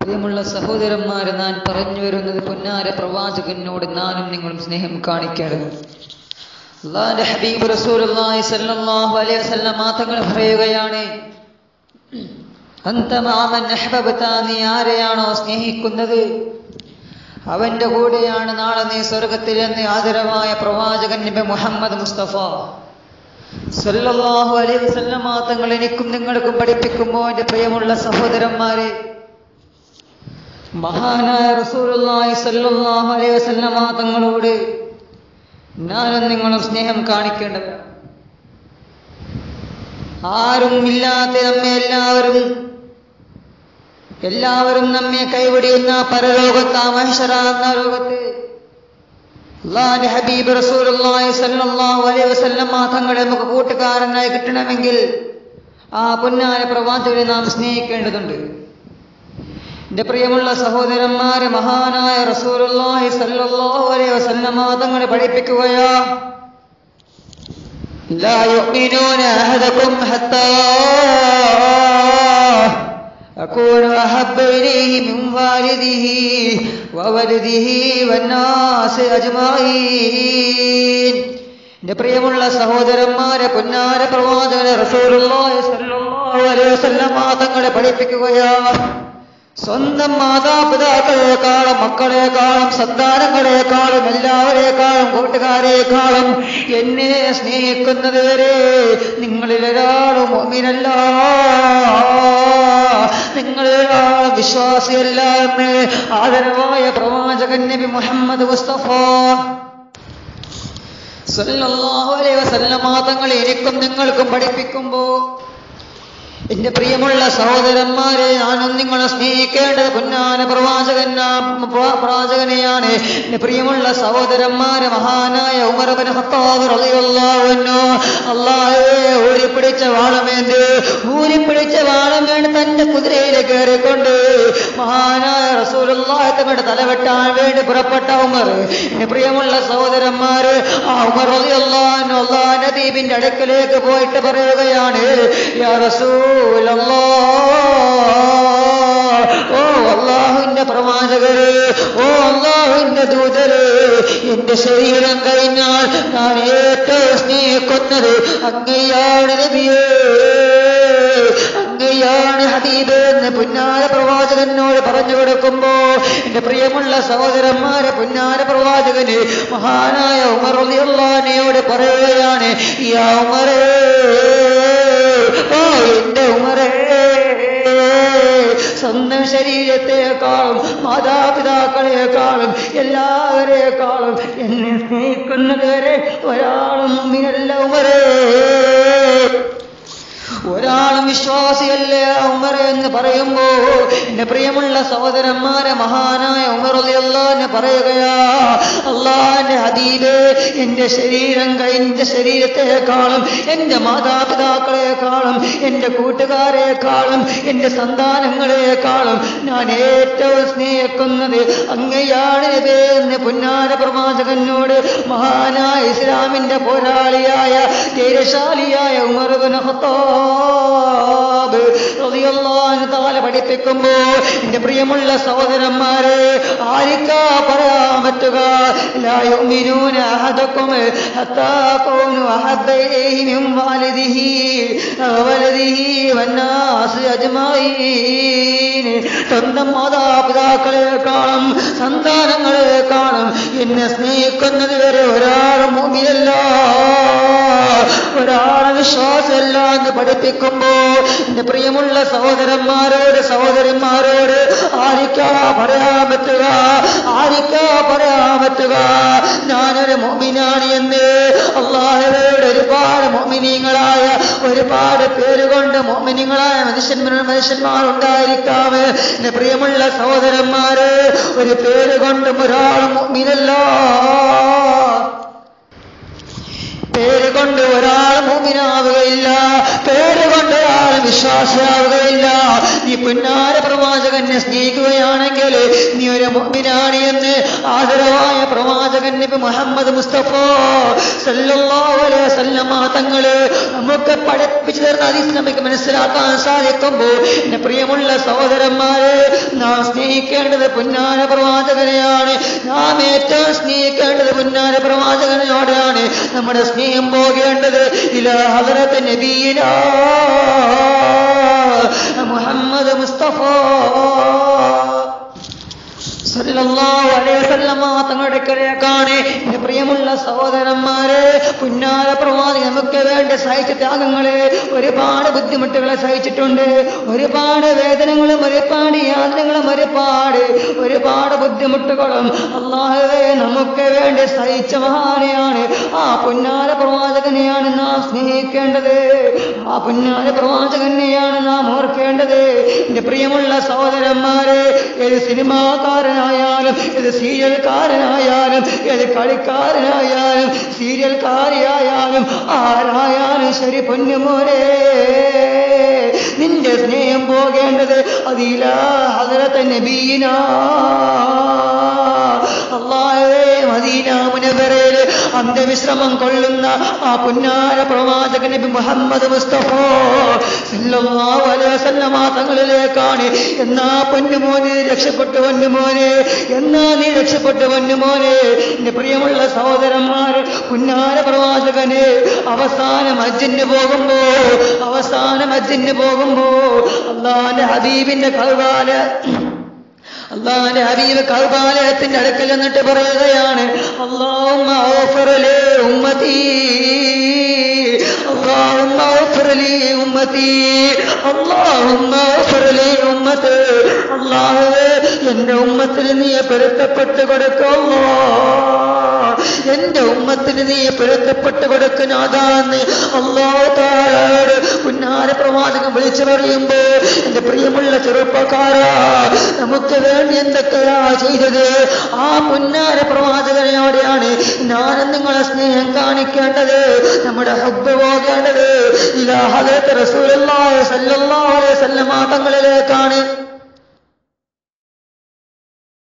പ്രിയമുള്ള സഹോദരന്മാരെ ഞാൻ പറഞ്ഞു വരുന്നത് പൊന്നാര പ്രവാചകനോട് ഞാനും നിങ്ങളും സ്നേഹം കാണിക്കണം അള്ളാന്റെ ഹബീബ് റസൂലുള്ളാഹി സ്വല്ലല്ലാഹു അലൈഹി വസല്ലം തങ്ങൾ പറയുകയാണ് അന്ത മാമൻ അഹ്ബബ്ത നീ ആരെയാണോ സ്നേഹിക്കുന്നത് അവന്റെ കൂടെയാണ് നാളെ നീ സ്വർഗത്തിലെന്ന് ആദരവായ പ്രവാചകൻ നബി മുഹമ്മദ് മുസ്തഫ സല്ലല്ലാഹു അലൈഹി വസല്ലം തങ്ങൾ എനിക്കും നിങ്ങൾക്കും പഠിപ്പിക്കുമ്പോൾ എൻ്റെ പ്രിയമുള്ള സഹോദരന്മാരെ മഹാനായ റസൂലുള്ളാഹി സല്ലല്ലാഹു അലൈഹി വസല്ലം തങ്ങളോട് ഞാനും നിങ്ങളും സ്നേഹം കാണിക്കേണ്ടവരാണ് ആരും ഇല്ലാത്ത നമ്മെ എല്ലാവരും എല്ലാവരും നമ്മെ കൈവിടിയുന്ന പരലോകത്ത് ആ മഹിഷറാകുന്ന ലോകത്ത് അള്ളാന്റെ ഹബീബ് റസൂലുള്ളാഹി സ്വല്ലല്ലാഹു അലൈഹി വസല്ലം തങ്ങളെ നമുക്ക് കൂട്ടുകാരനായി കിട്ടണമെങ്കിൽ ആ പൊന്നാര പ്രവാചകനെ നാം സ്നേഹിക്കേണ്ടതുണ്ട് എന്റെ പ്രിയമുള്ള സഹോദരന്മാരെ മഹാനായ റസൂലുള്ളാഹി സ്വല്ലല്ലാഹു അലൈഹി വസല്ലം തങ്ങളെ പഠിപ്പിക്കുകയാ لا يؤمنون أحدكم حتى أكون أحب إليه من والده وولده والناس أجمعين എന്റെ പ്രിയമുള്ള സഹോദരന്മാരെ പൊന്നാര പ്രവാചകനെ റസൂലുള്ളാഹി സ്വല്ലല്ലാഹു അലൈഹി വസല്ലം തങ്ങളെ പഠിപ്പിക്കുകയാ സ്വന്തം മാതാപിതാക്കളെക്കാളും മക്കളെക്കാളും സന്താനങ്ങളെക്കാളും എല്ലാവരെക്കാളും കൂട്ടുകാരെക്കാളും എന്നെ സ്നേഹിക്കുന്നത് വരെ നിങ്ങളിൽ ഒരാളും ഒമിനല്ല നിങ്ങളിലൊരാളും വിശ്വാസിയല്ല എന്ന് ആദരവായ പ്രവാചകൻ നബി മുഹമ്മദ് മുസ്തഫ സല്ലല്ലാഹു അലൈഹി വസല്ലമ തങ്ങൾ എനിക്കും നിങ്ങൾക്കും പഠിപ്പിക്കുമ്പോ എന്റെ പ്രിയമുള്ള സഹോദരന്മാരെ ഞാനും നിങ്ങളെ സ്നേഹിക്കേണ്ടത് പൊന്നാന പ്രവാചകൻ പ്രവാചകനെയാണ് എന്റെ പ്രിയമുള്ള സഹോദരന്മാരെ മഹാനായ ഉമർബൻ ഹത്താവ് റളിയല്ലാഹു അള്ളാഹേ ഊരിപ്പിടിച്ച വാളമേന്ത് ഊരിപ്പിടിച്ച വാളമേണ്ട് തന്റെ കുതിരയിൽ കയറിക്കൊണ്ട് മഹാനായ റസൂലുള്ളാഹി തങ്ങളുടെ തലവെട്ടാൻ വേണ്ടി പുറപ്പെട്ട ഉമർ എന്റെ പ്രിയമുള്ള സഹോദരന്മാര് ആ ഉമർ റളിയല്ലാഹു അള്ളാഹ് നബീബിന്റെ അടുക്കലേക്ക് പോയിട്ട് പറയുകയാണ് യാ റസൂൽ ഓ അള്ളാഹുവിന്റെ പ്രവാചകര് ഓ അള്ളാഹുവിന്റെ ദൂതര് എന്റെ ശരീരം കഴിഞ്ഞാൽ ഞാൻ ഏറ്റവും സ്നേഹിക്കുന്നത് അങ്ങയാണ് നബിയേ അങ്ങയാണ് ഹബീബ് എന്ന് പുന്നാര പ്രവാചകനോട് പറഞ്ഞു കൊടുക്കുമ്പോ എന്റെ പ്രിയമുള്ള സഹോദരന്മാരെ പുന്നാര പ്രവാചകന് മഹാനായ ഉമർ അള്ളാനെയോട് പറയുകയാണ് ഈ ഉമറേ ഓ എന്റെ ഉമറേ സ്വന്തം ശരീരത്തെക്കാളും മാതാപിതാക്കളെക്കാളും എല്ലാവരെക്കാളും എന്നെ സ്നേഹിക്കുന്നത് വരെ ഒരാളും മുമ്പിനല്ല ഉമറേ ഒരാളും വിശ്വാസിയല്ല ഉമർ എന്ന് പറയുമ്പോ എന്റെ പ്രിയമുള്ള സഹോദരന്മാരെ മഹാനായ ഉമർ അള്ളാന്ന് പറയുകയാ അള്ളാന്റെ ഹദീബേ എന്റെ ശരീരം എന്റെ ശരീരത്തെക്കാളും എന്റെ മാതാപിതാക്കളെക്കാളും എന്റെ കൂട്ടുകാരെക്കാളും എന്റെ സന്താനങ്ങളെക്കാളും ഞാൻ ഏറ്റവും സ്നേഹിക്കുന്നത് അങ്ങയാണ് നബി എന്ന് പുന്നാര പ്രവാചകനോട് മഹാനായ ഇസ്ലാമിന്റെ പോരാളിയായ ധൈര്യശാലിയായ ഉമർ ബിൻ ഖത്താബ് റളിയല്ലാഹു തആല പഠിപ്പിക്കുമ്പോ എന്റെ പ്രിയമുള്ള സഹോദരന്മാരെ ആരിക്കാ പറയാൻ പറ്റുക ലാ യുമിനൂന അഹദക്കും ഹത്താ കൂനു അഹബ്ബ ഇലൈഹി മിൻ വാലിദിഹി വലദിഹി വന്നാസ് അജ്മഈൻ സ്വന്തം മാതാപിതാക്കളെക്കാളും സന്താനങ്ങളെക്കാളും എന്നെ സ്നേഹിക്കുന്നത് വരെ ഒരാളും മുമ്പിലല്ല ഒരാളെ വിശ്വാസമല്ല എന്ന് പഠിപ്പിക്കുമ്പോ എന്റെ പ്രിയമുള്ള സഹോദരന്മാരോട് സഹോദരന്മാരോട് ആരിക്കാ പറയാൻ പറ്റുക ആരിക്കാ പറയാൻ പറ്റുക ഞാനൊരു മോമിനാണ് എന്ന് അള്ളാഹുവയുടെ ഒരുപാട് മോമിനീങ്ങളായ ഒരുപാട് പേരുകൊണ്ട് മോമിനിങ്ങളായ മനുഷ്യന്മാർ മനുഷ്യന്മാരുണ്ടായിരിക്കാമേ എന്റെ പ്രിയമുള്ള സഹോദരന്മാര് ഒരു പേര് കൊണ്ടും ഒരാൾ മോമിനല്ല പേര് കൊണ്ട് ഒരാൾ മൂമിനാവുകയില്ല പേര് കൊണ്ട് ഒരാൾ വിശ്വാസിയാവുകയില്ല നീ പുന്നാര പ്രവാചകനെ സ്നേഹിക്കുകയാണെങ്കിൽ നീ ഒരു മുഅ്മിനാണ് എന്ന് ആദരവായ പ്രവാചകൻ നബി മുഹമ്മദ് മുസ്തഫ സല്ലല്ലാഹു അലൈഹി വസല്ലമ തങ്ങള് നമുക്ക് പഠിപ്പിച്ചു തരുന്ന ഹദീസ് നമുക്ക് മനസ്സിലാക്കാൻ സാധിക്കുമ്പോൾ എന്റെ പ്രിയമുള്ള സഹോദരന്മാരെ നാം സ്നേഹിക്കേണ്ടത് പുന്നാര പ്രവാചകനെയാണ് നാം ഏറ്റവും സ്നേഹിക്കേണ്ടത് പുന്നാര പ്രവാചകനോടാണ് നമ്മുടെ സ്നേഹം പോകേണ്ടത് ഇല ഹദറത്ത് നബീന മുഹമ്മദ് മുസ്തഫ സല്ലല്ലാഹു അലൈഹി വസല്ലമ തങ്ങളുടെ കരയാക്കാണ് എന്റെ പ്രിയമുള്ള സഹോദരന്മാരെ പുന്നാര പ്രവാചകൻ നമുക്ക് വേണ്ടി സഹിച്ച ത്യാഗങ്ങള് ഒരുപാട് ബുദ്ധിമുട്ടുകളെ സഹിച്ചിട്ടുണ്ട് ഒരുപാട് വേദനകളും ഒരുപാട് യാതനകളും ഒരുപാട് ഒരുപാട് ബുദ്ധിമുട്ടുകളും അള്ളാഹുവേ നമുക്ക് വേണ്ടി സഹിച്ച മഹാനെയാണ് ആ പുന്നാര പ്രവാചകനെയാണ് നാം സ്നേഹിക്കേണ്ടത് ആ പുന്നാര പ്രവാചകനെയാണ് നാം ഓർക്കേണ്ടത് എന്റെ പ്രിയമുള്ള സഹോദരന്മാരെ ഏത് സിനിമാക്കാരനായാലും ഏത് സീരിയൽക്കാരനായാലും ഏത് കളിക്കാരനായാലും സീരിയൽക്കാരിയായാലും ആരായാലും ശരി പൊന്നുമോനെ നിന്റെ സ്നേഹം പോകേണ്ടത് അതില ഹദരത്തെ നബീന അള്ളാഹേ മദീന മുനവറയില് അന്ത്യവിശ്രമം കൊള്ളുന്ന ആ പുന്നാര പ്രവാചക നബി മുഹമ്മദ് മുസ്തഫ സല്ലല്ലാഹു അലൈഹി വസല്ലമ തങ്ങളിലേക്കാണ് എന്നാ പൊന്നുമോനെ രക്ഷപ്പെട്ടു പൊന്നുമോനെ എന്നാ നീ രക്ഷപ്പെട്ടു പൊന്നുമോനെ എന്റെ പ്രിയമുള്ള സഹോദരന്മാർ പുന്നാര പ്രവാചകന് അവസാനം ഹജ്ജിന് പോകുമ്പോ അവസാനം ഹജ്ജിന് പോകുമ്പോ അള്ളാന്റെ ഹബീബിന്റെ കൽവാല അള്ളാന്റെ ഹബീബ് കൗബാലയത്തിന്റെ അടുക്കൽ എന്നിട്ട് പറയുകയാണ് അള്ളാഹുമ്മ ഓഫറലേ ഉമ്മത്തി അള്ളാഹുമ്മ ഓഫറലി ഉമ്മത്തി അള്ളാഹുമ്മ ഓഫറലി ഉമ്മത്ത് അള്ളാഹുവേ എന്റെ ഉമ്മത്തിന് നീ പൊരുത്തപ്പെട്ട് കൊടുക്കല്ലോ എന്റെ ഉമ്മത്തിന് നീ പൊരുത്തപ്പെട്ട് കൊടുക്കുന്നാഥാന്ന് അള്ളാഹുത്താരോട് പുന്നാര പ്രവാചകം വിളിച്ചു പറയുമ്പോ എന്റെ പ്രിയമുള്ള ചെറുപ്പക്കാരാ നമുക്ക് വേണ്ടി എന്തൊക്കെയാ ചെയ്തത് ആ പുന്നാര പ്രവാചകനോടെയാണ് ഞാനും നിങ്ങളെ സ്നേഹം കാണിക്കേണ്ടത് നമ്മുടെ ഹബ്ബ് പോകേണ്ടത് ഇലാഹത്തെ റസൂലല്ലാഹു സല്ലല്ലാഹു അലൈഹി വസല്ലമ തങ്ങളിലേക്കാണ്